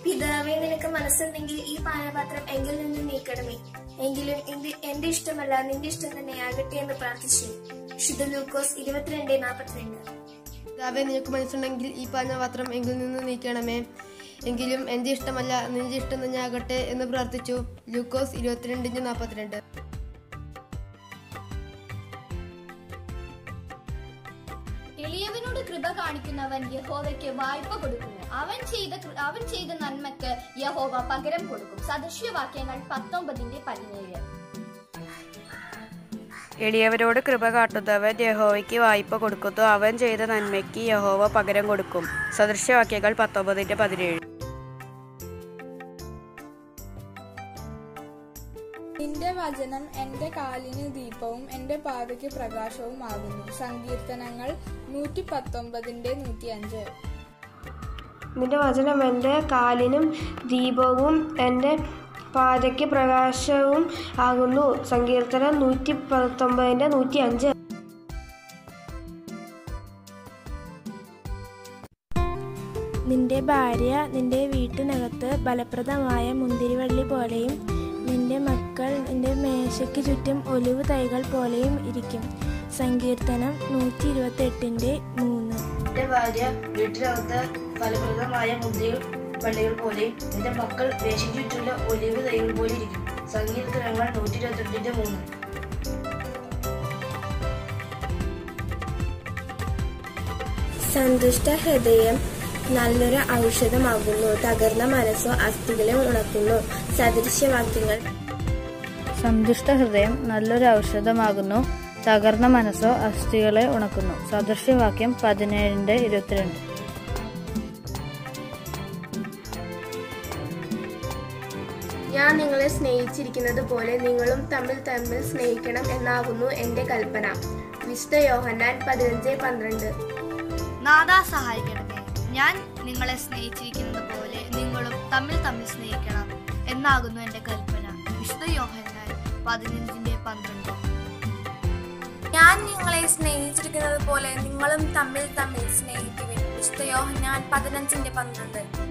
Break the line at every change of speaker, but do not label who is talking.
പിതാവേ നിനക്ക് മനസ്സുണ്ടെങ്കിൽ ഈ പാനപാത്രം എങ്കിൽ നിന്ന് നീക്കണമേ എങ്കിലും എന്റെ- എന്റെ ഇഷ്ടമല്ല നിന്റെ ഇഷ്ടം തന്നെയാകട്ടെ എന്ന് പ്രാർത്ഥിച്ചു ശുദ്ധ ലൂക്കോസ് ഇരുപത്തിരണ്ട് നാൽപ്പത്തിരണ്ട്
പിതാവേ നിനക്ക് മനസ്സുണ്ടെങ്കിൽ ഈ പാനപാത്രം എങ്കിൽ നിന്ന് നീക്കണമേ എങ്കിലും എൻ്റെ ഇഷ്ടമല്ല നിന്റെ ഇഷ്ടം തന്നെ ആകട്ടെ എന്ന് പ്രാർത്ഥിച്ചു ലൂക്കോസ് ഇരുപത്തിരണ്ടിന് നാൽപ്പത്തിരണ്ട്
എളിയവനോട് കൃപ കാണിക്കുന്നവൻ യഹോവയ്ക്ക് വായ്പ കൊടുക്കുന്നു അവൻ ചെയ്ത കൃ- അവൻ ചെയ്ത നന്മയ്ക്ക് യഹോവ പകരം കൊടുക്കും സദൃശ്യവാക്യങ്ങൾ പത്തൊമ്പതിന്റെ പതിനേഴ്
എളിയവരോട് കൃപ കാട്ടുന്നവൻ യഹോവയ്ക്ക് വായ്പ കൊടുക്കുന്നു അവൻ ചെയ്ത നന്മയ്ക്ക് യഹോവ പകരം കൊടുക്കും സദൃശ്യവാക്യങ്ങൾ പത്തൊമ്പതിന്റെ പതിനേഴ്
നിന്റെ വചനം എന്റെ കാലിന് ദീപവും എന്റെ പാതയ്ക്ക് പ്രകാശവുമാകുന്നു സങ്കീർത്തനങ്ങൾ നൂറ്റി പത്തൊമ്പതിന്റെ നൂറ്റി അഞ്ച്
നിന്റെ വചനം എൻ്റെ കാലിനും ദീപവും എൻ്റെ പാതയ്ക്ക് പ്രകാശവും ആകുന്നു സങ്കീർത്തനം നൂറ്റി പത്തൊമ്പതിൻ്റെ നൂറ്റി അഞ്ച്
നിന്റെ ഭാര്യ നിന്റെ വീട്ടിനകത്ത് ഫലപ്രദമായ മുന്തിരിവള്ളി പോലെയും നിന്റെ മക്കൾ നിന്റെ മേശയ്ക്ക് ചുറ്റും ഒലിവ് തൈകൾ പോലെയും ഇരിക്കും സങ്കീർത്തനം നൂറ്റി ഇരുപത്തി എട്ടിന്റെ മൂന്ന്
നിന്റെ ഭാര്യ വീട്ടിനകത്ത് ഫലപ്രദമായ മുന്തിരി വള്ളികൾ പോലെയും നിന്റെ മക്കൾ വേശിക്ക് ചുറ്റുള്ള ഒലിവ് തൈകൾ പോലെ ഇരിക്കും സങ്കീർത്തനങ്ങൾ നൂറ്റി ഇരുപത്തിരണ്ടിന്റെ മൂന്ന്
സന്തുഷ്ട ഹൃദയം നല്ലൊരു ഔഷധമാകുന്നു തകർന്ന മനസ്സോ അസ്ഥികളെ ഉണക്കുന്നു സദൃശ്യവാക്യങ്ങൾ
സന്തുഷ്ട ഹൃദയം നല്ലൊരു ഔഷധമാകുന്നു തകർന്ന മനസ്സോ അസ്ഥികളെ ഉണക്കുന്നു സദൃശ്യവാക്യം പതിനേഴിന്റെ ഇരുപത്തിരണ്ട്
ഞാൻ നിങ്ങളെ സ്നേഹിച്ചിരിക്കുന്നത് പോലെ നിങ്ങളും തമ്മിൽ തമ്മിൽ സ്നേഹിക്കണം എന്നാകുന്നു എന്റെ കൽപ്പന വിശുദ്ധ യോഹന്നാൻ പതിനഞ്ച് പന്ത്രണ്ട്
നാദാ സഹായിക്കണമേ ഞാൻ നിങ്ങളെ സ്നേഹിച്ചിരിക്കുന്നത് പോലെ നിങ്ങളും തമ്മിൽ തമ്മിൽ സ്നേഹിക്കണം എന്നാകുന്നു എന്റെ കൽപ്പന വിശുദ്ധ യോഹന്നാൻ പതിനഞ്ചിന്റെ പന്ത്രണ്ട്
ഞാൻ നിങ്ങളെ സ്നേഹിച്ചിരിക്കുന്നത് പോലെ നിങ്ങളും തമ്മിൽ തമ്മിൽ സ്നേഹിക്കുവിൻ വിശുദ്ധ യോഹന്നാൻ പതിനഞ്ചിന്റെ പന്ത്രണ്ട്